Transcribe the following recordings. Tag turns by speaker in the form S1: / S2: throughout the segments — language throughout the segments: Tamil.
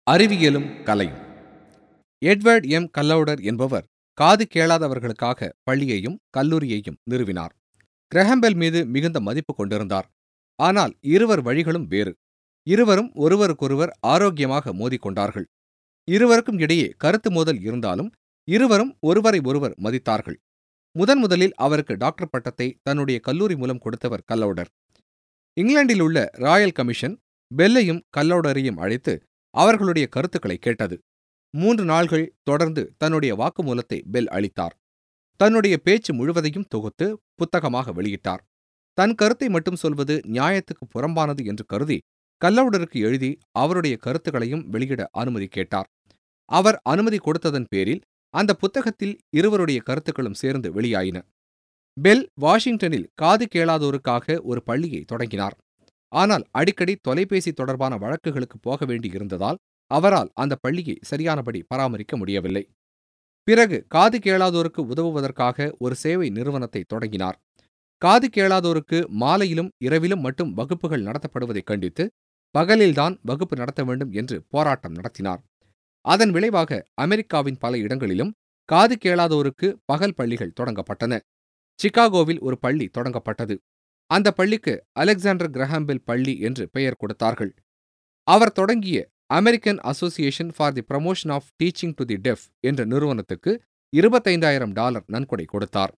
S1: அறிவியலும் கலையும் எட்வர்ட் எம் கல்லவுடர் என்பவர் காது கேளாதவர்களுக்காக பள்ளியையும் கல்லூரியையும் நிறுவினார் கிரஹம்பெல் மீது மிகுந்த மதிப்பு கொண்டிருந்தார் ஆனால் இருவர் வழிகளும் வேறு இருவரும் ஒருவருக்கொருவர் ஆரோக்கியமாக மோதிக்கொண்டார்கள் இருவருக்கும் இடையே கருத்து மோதல் இருந்தாலும் இருவரும் ஒருவரை ஒருவர் மதித்தார்கள் முதன் முதலில் அவருக்கு டாக்டர் பட்டத்தை தன்னுடைய கல்லூரி மூலம் கொடுத்தவர் கல்லவுடர் இங்கிலாந்தில் உள்ள ராயல் கமிஷன் பெல்லையும் கல்லவுடரையும் அழைத்து அவர்களுடைய கருத்துக்களை கேட்டது மூன்று நாள்கள் தொடர்ந்து தன்னுடைய வாக்குமூலத்தை பெல் அளித்தார் தன்னுடைய பேச்சு முழுவதையும் தொகுத்து புத்தகமாக வெளியிட்டார் தன் கருத்தை மட்டும் சொல்வது நியாயத்துக்கு புறம்பானது என்று கருதி கல்லவுடருக்கு எழுதி அவருடைய கருத்துக்களையும் வெளியிட அனுமதி கேட்டார் அவர் அனுமதி கொடுத்ததன் பேரில் அந்த புத்தகத்தில் இருவருடைய கருத்துக்களும் சேர்ந்து வெளியாயின பெல் வாஷிங்டனில் காது கேளாதோருக்காக ஒரு பள்ளியை தொடங்கினார் ஆனால் அடிக்கடி தொலைபேசி தொடர்பான வழக்குகளுக்கு போக வேண்டியிருந்ததால் அவரால் அந்த பள்ளியை சரியானபடி பராமரிக்க முடியவில்லை பிறகு காது கேளாதோருக்கு உதவுவதற்காக ஒரு சேவை நிறுவனத்தை தொடங்கினார் காது கேளாதோருக்கு மாலையிலும் இரவிலும் மட்டும் வகுப்புகள் நடத்தப்படுவதைக் கண்டித்து பகலில்தான் வகுப்பு நடத்த வேண்டும் என்று போராட்டம் நடத்தினார் அதன் விளைவாக அமெரிக்காவின் பல இடங்களிலும் காது கேளாதோருக்கு பகல் பள்ளிகள் தொடங்கப்பட்டன சிகாகோவில் ஒரு பள்ளி தொடங்கப்பட்டது அந்த பள்ளிக்கு அலெக்சாண்டர் கிரஹாம்பெல் பள்ளி என்று பெயர் கொடுத்தார்கள் அவர் தொடங்கிய American association for the promotion of teaching to the deaf என்ற நிறுவனத்துக்கு இருபத்தைந்தாயிரம் டாலர் நன்கொடை கொடுத்தார்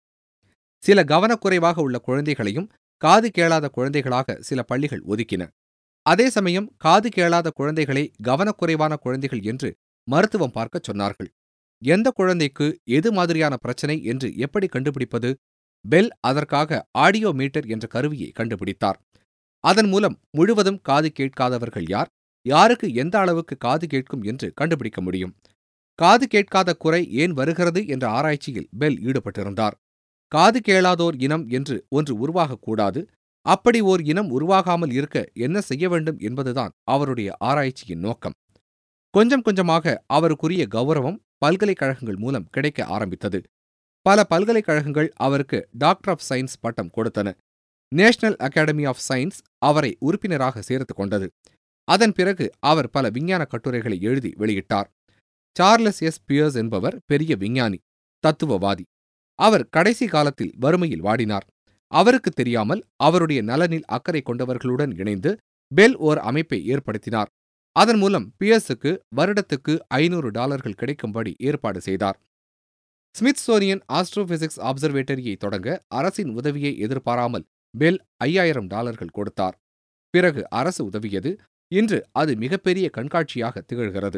S1: சில கவனக்குறைவாக உள்ள குழந்தைகளையும் காது கேளாத குழந்தைகளாக சில பள்ளிகள் ஒதுக்கின அதே சமயம் காது கேளாத குழந்தைகளை கவனக்குறைவான குழந்தைகள் என்று மருத்துவம் பார்க்கச் சொன்னார்கள் எந்த குழந்தைக்கு எது மாதிரியான பிரச்சனை என்று எப்படி கண்டுபிடிப்பது பெல் அதற்காக ஆடியோ மீட்டர் என்ற கருவியை கண்டுபிடித்தார் அதன் மூலம் முழுவதும் காது கேட்காதவர்கள் யார் யாருக்கு எந்த அளவுக்கு காது கேட்கும் என்று கண்டுபிடிக்க முடியும் காது கேட்காத குறை ஏன் வருகிறது என்ற ஆராய்ச்சியில் பெல் ஈடுபட்டிருந்தார் காது கேளாதோர் இனம் என்று ஒன்று உருவாகக்கூடாது அப்படி ஓர் இனம் உருவாகாமல் இருக்க என்ன செய்ய வேண்டும் என்பதுதான் அவருடைய ஆராய்ச்சியின் நோக்கம் கொஞ்சம் கொஞ்சமாக அவருக்குரிய கௌரவம் பல்கலைக்கழகங்கள் மூலம் கிடைக்க ஆரம்பித்தது பல பல்கலைக்கழகங்கள் அவருக்கு டாக்டர் ஆஃப் சயின்ஸ் பட்டம் கொடுத்தன நேஷனல் அகாடமி ஆஃப் சயின்ஸ் அவரை உறுப்பினராக சேர்த்துக் கொண்டது அதன் பிறகு அவர் பல விஞ்ஞான கட்டுரைகளை எழுதி வெளியிட்டார் சார்லஸ் எஸ் பியர்ஸ் என்பவர் பெரிய விஞ்ஞானி தத்துவவாதி அவர் கடைசி காலத்தில் வறுமையில் வாடினார் அவருக்கு தெரியாமல் அவருடைய நலனில் அக்கறை கொண்டவர்களுடன் இணைந்து பெல் ஓர் அமைப்பை ஏற்படுத்தினார் அதன் மூலம் பியர்ஸுக்கு வருடத்துக்கு ஐநூறு டாலர்கள் கிடைக்கும்படி ஏற்பாடு செய்தார் ஸ்மித்சோனியன் ஆஸ்ட்ரோபிசிக்ஸ் ஆப்சர்வேட்டரியை தொடங்க அரசின் உதவியை எதிர்பாராமல் பெல் ஐயாயிரம் டாலர்கள் கொடுத்தார் பிறகு அரசு உதவியது இன்று அது மிகப்பெரிய கண்காட்சியாக திகழ்கிறது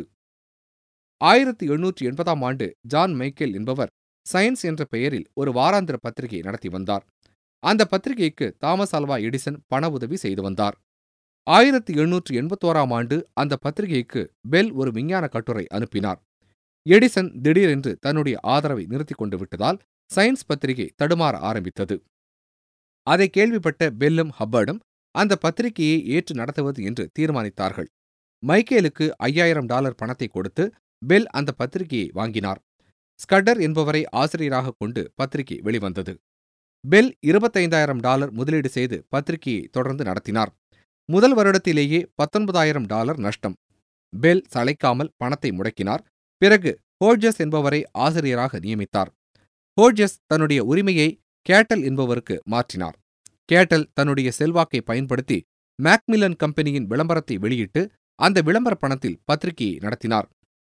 S1: ஆயிரத்தி எண்ணூற்றி எண்பதாம் ஆண்டு ஜான் மைக்கேல் என்பவர் சயின்ஸ் என்ற பெயரில் ஒரு வாராந்திர பத்திரிகை நடத்தி வந்தார் அந்த பத்திரிகைக்கு தாமஸ் அல்வா எடிசன் பண உதவி செய்து வந்தார் ஆயிரத்தி எண்ணூற்று எண்பத்தோராம் ஆண்டு அந்த பத்திரிகைக்கு பெல் ஒரு விஞ்ஞான கட்டுரை அனுப்பினார் எடிசன் திடீரென்று தன்னுடைய ஆதரவை நிறுத்திக் கொண்டு விட்டதால் சயின்ஸ் பத்திரிகை தடுமாற ஆரம்பித்தது அதை கேள்விப்பட்ட பெல்லும் ஹப்பர்டும் அந்த பத்திரிகையை ஏற்று நடத்துவது என்று தீர்மானித்தார்கள் மைக்கேலுக்கு ஐயாயிரம் டாலர் பணத்தை கொடுத்து பெல் அந்த பத்திரிகையை வாங்கினார் ஸ்கட்டர் என்பவரை ஆசிரியராக கொண்டு பத்திரிகை வெளிவந்தது பெல் இருபத்தைந்தாயிரம் டாலர் முதலீடு செய்து பத்திரிகையை தொடர்ந்து நடத்தினார் முதல் வருடத்திலேயே பத்தொன்பதாயிரம் டாலர் நஷ்டம் பெல் சளைக்காமல் பணத்தை முடக்கினார் பிறகு ஹோர்ஜஸ் என்பவரை ஆசிரியராக நியமித்தார் ஹோர்ஜஸ் தன்னுடைய உரிமையை கேட்டல் என்பவருக்கு மாற்றினார் கேட்டல் தன்னுடைய செல்வாக்கை பயன்படுத்தி மேக்மில்லன் கம்பெனியின் விளம்பரத்தை வெளியிட்டு அந்த விளம்பர பணத்தில் பத்திரிகையை நடத்தினார்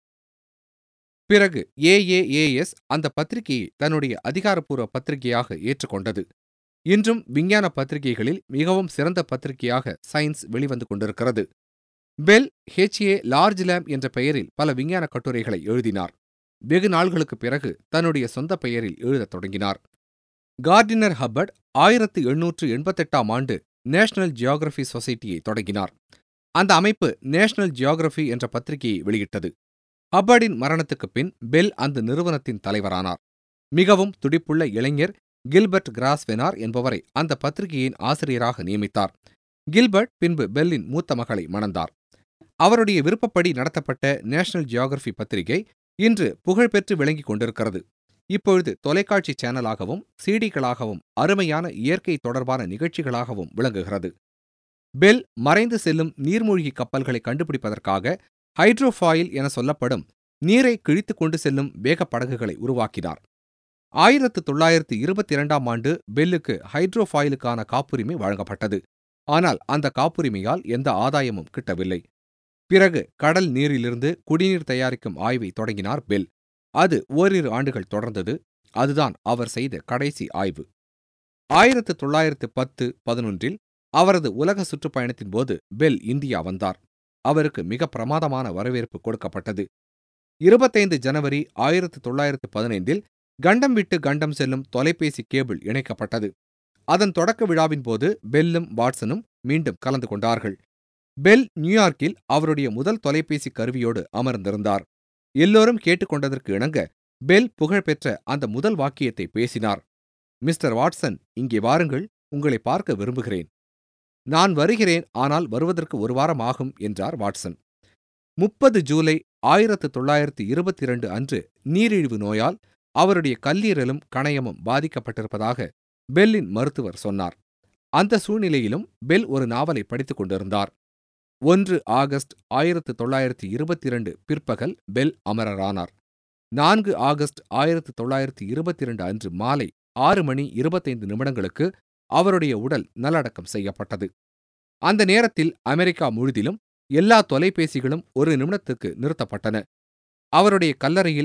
S1: பிறகு ஏஏஏஎஸ் அந்த பத்திரிகையை தன்னுடைய அதிகாரப்பூர்வ பத்திரிகையாக ஏற்றுக்கொண்டது இன்றும் விஞ்ஞான பத்திரிகைகளில் மிகவும் சிறந்த பத்திரிகையாக சயின்ஸ் வெளிவந்து கொண்டிருக்கிறது பெல் ஹெச்ஏ லார்ஜ் லேம் என்ற பெயரில் பல விஞ்ஞான கட்டுரைகளை எழுதினார் வெகு நாள்களுக்கு பிறகு தன்னுடைய சொந்த பெயரில் எழுதத் தொடங்கினார் கார்டினர் ஹப்பர்ட் ஆயிரத்து எண்ணூற்று எண்பத்தெட்டாம் ஆண்டு நேஷனல் ஜியாகிரபி சொசைட்டியை தொடங்கினார் அந்த அமைப்பு நேஷனல் ஜியாகிரபி என்ற பத்திரிகையை வெளியிட்டது ஹப்பர்டின் மரணத்துக்குப் பின் பெல் அந்த நிறுவனத்தின் தலைவரானார் மிகவும் துடிப்புள்ள இளைஞர் கில்பர்ட் கிராஸ்வெனார் என்பவரை அந்த பத்திரிகையின் ஆசிரியராக நியமித்தார் கில்பர்ட் பின்பு பெல்லின் மூத்த மகளை மணந்தார் அவருடைய விருப்பப்படி நடத்தப்பட்ட நேஷனல் ஜியாகிரபி பத்திரிகை இன்று புகழ்பெற்று விளங்கிக் கொண்டிருக்கிறது இப்பொழுது தொலைக்காட்சி சேனலாகவும் சிடிக்களாகவும் அருமையான இயற்கை தொடர்பான நிகழ்ச்சிகளாகவும் விளங்குகிறது பெல் மறைந்து செல்லும் நீர்மூழ்கி கப்பல்களை கண்டுபிடிப்பதற்காக ஹைட்ரோஃபாயில் என சொல்லப்படும் நீரை கிழித்துக் கொண்டு செல்லும் வேகப் படகுகளை உருவாக்கினார் ஆயிரத்து தொள்ளாயிரத்து இருபத்தி இரண்டாம் ஆண்டு பெல்லுக்கு ஹைட்ரோஃபாயிலுக்கான காப்புரிமை வழங்கப்பட்டது ஆனால் அந்த காப்புரிமையால் எந்த ஆதாயமும் கிட்டவில்லை பிறகு கடல் நீரிலிருந்து குடிநீர் தயாரிக்கும் ஆய்வை தொடங்கினார் பெல் அது ஓரிரு ஆண்டுகள் தொடர்ந்தது அதுதான் அவர் செய்த கடைசி ஆய்வு ஆயிரத்து தொள்ளாயிரத்து பத்து பதினொன்றில் அவரது உலக சுற்றுப்பயணத்தின் போது பெல் இந்தியா வந்தார் அவருக்கு மிக பிரமாதமான வரவேற்பு கொடுக்கப்பட்டது இருபத்தைந்து ஜனவரி ஆயிரத்து தொள்ளாயிரத்து பதினைந்தில் கண்டம் விட்டு கண்டம் செல்லும் தொலைபேசி கேபிள் இணைக்கப்பட்டது அதன் தொடக்க விழாவின் போது பெல்லும் வாட்சனும் மீண்டும் கலந்து கொண்டார்கள் பெல் நியூயார்க்கில் அவருடைய முதல் தொலைபேசி கருவியோடு அமர்ந்திருந்தார் எல்லோரும் கேட்டுக்கொண்டதற்கு இணங்க பெல் புகழ்பெற்ற அந்த முதல் வாக்கியத்தை பேசினார் மிஸ்டர் வாட்சன் இங்கே வாருங்கள் உங்களை பார்க்க விரும்புகிறேன் நான் வருகிறேன் ஆனால் வருவதற்கு ஒரு வாரம் ஆகும் என்றார் வாட்சன் முப்பது ஜூலை ஆயிரத்து தொள்ளாயிரத்து இருபத்தி இரண்டு அன்று நீரிழிவு நோயால் அவருடைய கல்லீரலும் கணையமும் பாதிக்கப்பட்டிருப்பதாக பெல்லின் மருத்துவர் சொன்னார் அந்த சூழ்நிலையிலும் பெல் ஒரு நாவலை படித்துக் கொண்டிருந்தார் ஒன்று ஆகஸ்ட் ஆயிரத்து தொள்ளாயிரத்து இருபத்தி இரண்டு பிற்பகல் பெல் அமரரானார் நான்கு ஆகஸ்ட் ஆயிரத்து தொள்ளாயிரத்து இருபத்தி இரண்டு அன்று மாலை ஆறு மணி இருபத்தைந்து நிமிடங்களுக்கு அவருடைய உடல் நல்லடக்கம் செய்யப்பட்டது அந்த நேரத்தில் அமெரிக்கா முழுதிலும் எல்லா தொலைபேசிகளும் ஒரு நிமிடத்துக்கு நிறுத்தப்பட்டன அவருடைய கல்லறையில்